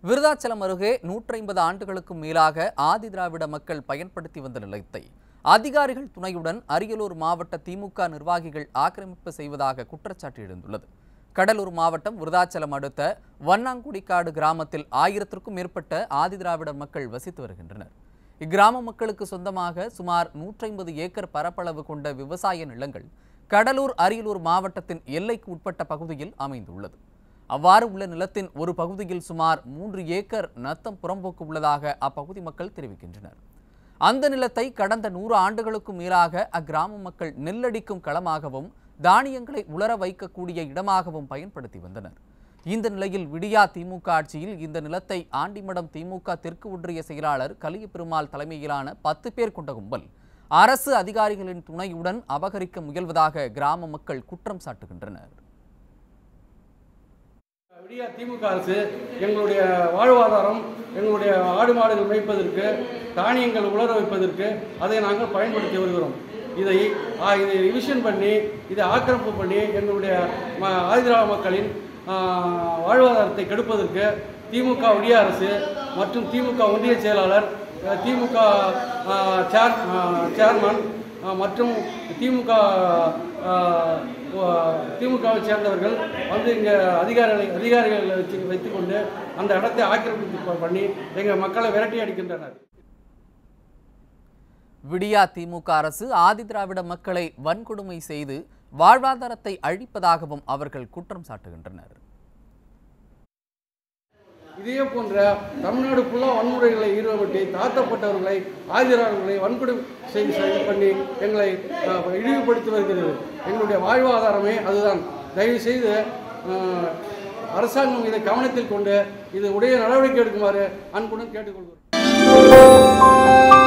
விருதாச்சலம் அருகே நூற்றி ஐம்பது ஆண்டுகளுக்கும் மேலாக ஆதி திராவிட மக்கள் பயன்படுத்தி வந்த நிலத்தை அதிகாரிகள் துணையுடன் அரியலூர் மாவட்ட திமுக நிர்வாகிகள் ஆக்கிரமிப்பு செய்வதாக குற்றச்சாட்டு எழுந்துள்ளது கடலூர் மாவட்டம் விருதாச்சலம் அடுத்த வண்ணாங்குடிக்காடு கிராமத்தில் ஆயிரத்திற்கும் மேற்பட்ட ஆதி திராவிட மக்கள் வசித்து வருகின்றனர் இக்கிராம மக்களுக்கு சொந்தமாக சுமார் 150 ஏக்கர் பரப்பளவு கொண்ட விவசாய நிலங்கள் கடலூர் அரியலூர் மாவட்டத்தின் எல்லைக்கு உட்பட்ட பகுதியில் அமைந்துள்ளது அவ்வாறு உள்ள நிலத்தின் ஒரு பகுதியில் சுமார் மூன்று ஏக்கர் நத்தம் புறம்போக்கு உள்ளதாக அப்பகுதி மக்கள் தெரிவிக்கின்றனர் அந்த நிலத்தை கடந்த நூறு ஆண்டுகளுக்கும் மேலாக அக்கிராம மக்கள் நெல்லடிக்கும் களமாகவும் தானியங்களை உலர வைக்கக்கூடிய இடமாகவும் பயன்படுத்தி வந்தனர் இந்த நிலையில் விடியா திமுக ஆட்சியில் இந்த நிலத்தை ஆண்டிமடம் திமுக தெற்கு ஒன்றிய செயலாளர் கலியபெருமாள் தலைமையிலான பத்து பேர் கொண்ட கும்பல் அரசு அதிகாரிகளின் துணையுடன் அபகரிக்க முயல்வதாக கிராம மக்கள் குற்றம் சாட்டுகின்றனர் விடியா திமுக அரசு எங்களுடைய வாழ்வாதாரம் எங்களுடைய ஆடு மாடுகள் மேய்ப்பதற்கு தானியங்கள் உலர வைப்பதற்கு அதை நாங்கள் பயன்படுத்தி வருகிறோம் இதை ஆ, இதை ரிவிஷன் பண்ணி இதை ஆக்கிரமிப்பு பண்ணி எங்களுடைய ம- ஆதிதிராவிட மக்களின் ஆ, வாழ்வாதாரத்தை கெடுப்பதற்கு திமுக ஒடிய அரசு மற்றும் திமுக ஒன்றிய செயலாளர் அ, திமுக ஆ, சேர் ஆ, சேர்மன் ஆ, மற்றும் திமுக ஆ, ஓ- திமுகவை சேர்ந்தவர்கள் வந்து இங்கே அதிகாரிகளை அதிகாரிகளை வச்சு வைத்துக்கொண்டு அந்த இடத்தை ஆக்கிரமிப்பு பண்ணி எங்கள் மக்களை விரட்டி அடிக்கின்றனர் விடியா திமுக அரசு ஆதி திராவிட மக்களை வன்கொடுமை செய்து வாழ்வாதாரத்தை அழிப்பதாகவும் அவர்கள் குற்றம் சாட்டுகின்றனர் இதே போன்ற தமிழ்நாடு ஃபுல்லாக வன்முறைகளை ஈடுபட்டு தாழ்த்தப்பட்டவர்களை ஆதிராளர்களை வன்கொடுமை செய்து செய்து பண்ணி எங்களை அஹ், இழிவுபடுத்தி வருகிறது எங்களுடைய வாழ்வாதாரமே அதுதான் தயவு செய்து அஹ், அரசாங்கம் இதை கவனத்தில் கொண்டு இது உடைய நடவடிக்கை எடுக்குமாறு அன்புடன் கேட்டுக்கொள்கிறோம்